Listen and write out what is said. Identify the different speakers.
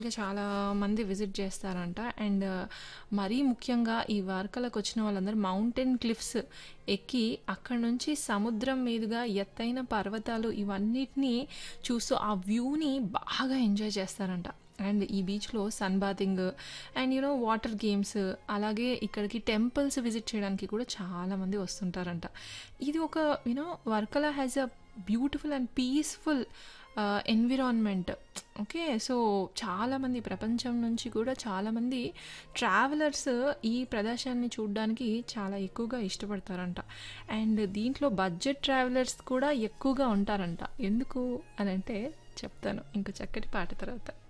Speaker 1: ఇక చాలా మంది విజిట్ చేస్తారంట. అండ్ మరీ ముఖ్యంగా ఈ వర్కలకొచ్చిన వాళ్ళందరూ మౌంటైన్ క్లిఫ్స్ ఎక్కి అక్కడి నుంచి సముద్రం మీదుగా ఎత్తైన పర్వతాలు ఇవన్నిటిని చూస్తూ ఆ వ్యూని బాగా ఎంజాయ్ చేస్తారంట. అండ్ ఈ బీచ్‌లో sunbathing and you know water games అలాగే ఇక్కడికి టెంపుల్స్ విజిట్ చేయడానికి కూడా చాలామంది వస్తుంటారంట. ఇది ఒక you know Varkala has a beautiful and peaceful ah, environment. Okay. So, చాలామంది ప్రపంచం నుంచి కూడా చాలామంది ట్రావెలర్స్ ఈ ప్రదేశాన్ని చూడ్డానికి చాలా ఎక్కువగా ఇష్టపడతారంట. అండ్ దీంట్లో బడ్జెట్ ట్రావెలర్స్ కూడా ఎక్కువగా ఉంటారంట. ఎందుకు అనంటే చెప్తాను ఇంకో చక్కటి పాట తర్వాత.